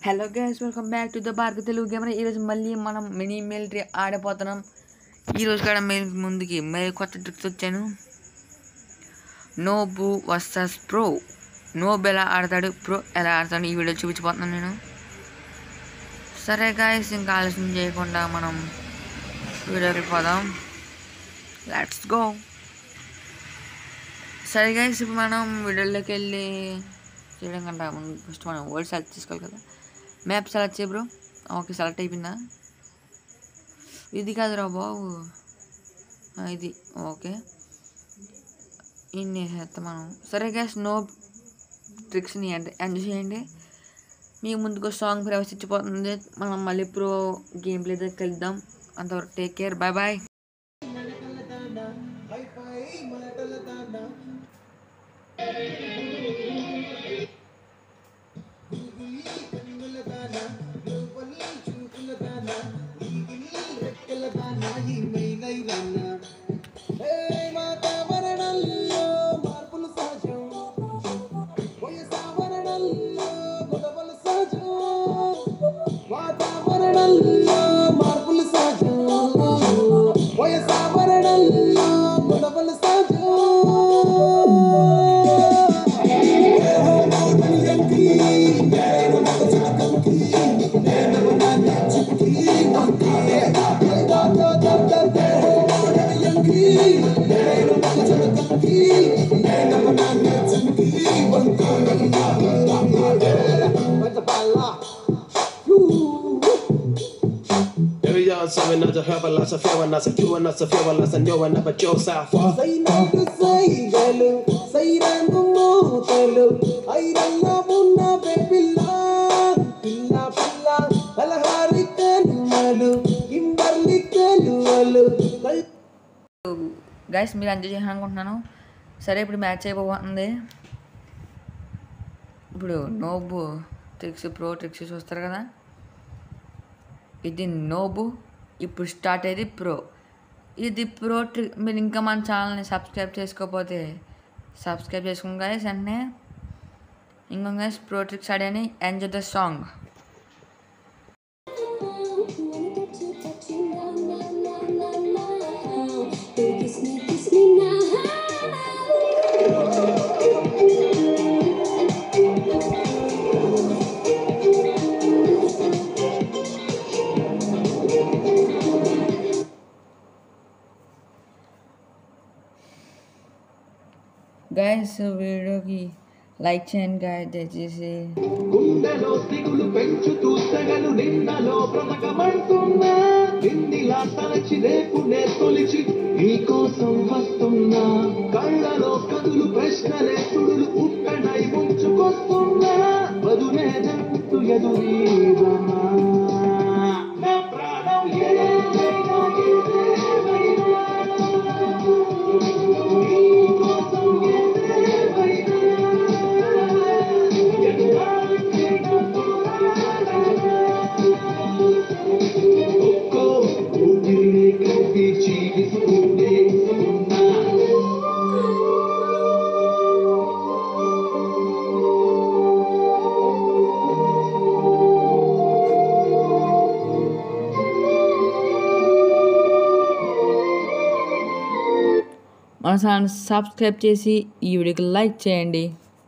Hello guys welcome back to the Bharat Telugu gamer ఈరోజు మళ్ళీ మనం మినీ మిలిటరీ ఆడిపోతున్నాం ఈరోజు కూడా మేము ముందుకి మరి కొత్త ట్రిక్స్ వచ్చాను నోబు వర్సెస్ ప్రో నోబు ఎలా ఆడతాడు ప్రో ఎలా ఆడతాడు ఈ వీడియో చూపించబోతున్నాను నేను సరే గాయస్ ఇంకా ఆలస్యం చేయకుండా మనం వీడియోకి పోదాం లెట్స్ గో సరే గైస్ ఇప్పుడు మనం వీడియోలోకి వెళ్ళి చేయడం కంటే ముందు ఫస్ట్ మనం వరల్డ్ సెలెక్ట్ చేసుకోవాలి కదా మ్యాప్ సెలెక్ట్ చేయ బ్రో ఓకే సెలెక్ట్ అయిపోయిందా ఇది కాదురా బాబు ఆ, ఇది ఓకే ఇన్ని వేసేస్తాం మనం సరే గ్యాస్ నో ట్రిక్స్ని అంటే ఎంజాయ్ చేయండి మీకు ముందుకు సాంగ్ ప్రవేశించిపోతుంది మనం మళ్ళీ ప్రో గేమ్ ప్లే దగ్గర కలుద్దాం అంతవరకు టేక్ కేర్ బాయ్ బాయ్ వాతావరణంలో మార్పులు సహజం వయసావరణంలో గొడవలు సహజం వాతావరణంలో మార్పులు సహజం వయసావరణంలో గొడవలు సహజం Every yard seven as a herbal as a few and as a few and as a few and as a new and never Joe South. సైనాటు సైగలు సైరను మోతలు ఐరన్న ఉన్న పిల్ల పిల్ల పిల్ల కలహారి కనుమలు కింబర్లి కలువలు కల్ గైస్ మీరు ఎంజాయ్ చేయాలని అనుకుంటున్నాను సరే ఇప్పుడు మ్యాచ్ అయిపోతుంది ఇప్పుడు నోబు ట్రిక్స్ ప్రో ట్రిక్స్ చూస్తారు కదా ఇది నోబు ఇప్పుడు స్టార్ట్ అయ్యేది ప్రో ఇది ప్రో ట్రిక్ మీరు ఇంకా మన ఛానల్ని సబ్స్క్రైబ్ చేసుకోకపోతే సబ్స్క్రైబ్ చేసుకోండి గైస్ వెంటనే ఇంకో గైస్ ప్రో ట్రిక్స్ ఆడని enjoy the song Kiss me, kiss me now. Guys వీడియోకి లైక్ చేయండి గాయస్ దయచేసి గుండెలో దిగులు పెంచుతూ సెగలు నిన్నలో బ్రతకమంటున్నా నిందిలా తలచి రేపునే తొలిచి నీకోసం వస్తున్నా కళ్ళలో కదులు ప్రశ్నలే సుడులు ఉక్కడై ముంచుకొస్తున్నా బదులే జంతు ఎదురీదా నా ప్రాణం ఏదైనా ఏదేమైనా నీకోసం ఏదేమైనా ఒక్కో ఊపిరిని కలిపి జీవిస్తూనే ఉన్నా మన ఛానల్ సబ్స్క్రైబ్ చేసి ఈ వీడియోకి లైక్ చేయండి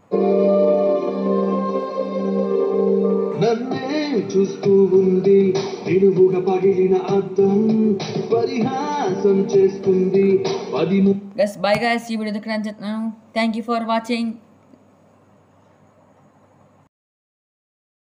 నన్నే చూస్తూ ఉంది నిలువుగా పగిలిన అద్దం పరిహాసం చేస్తుంది పది ము- గస్ బై గైస్ ఈ వీడియో దగ్గర చెప్తున్నాను థ్యాంక్ యూ ఫర్ వాచింగ్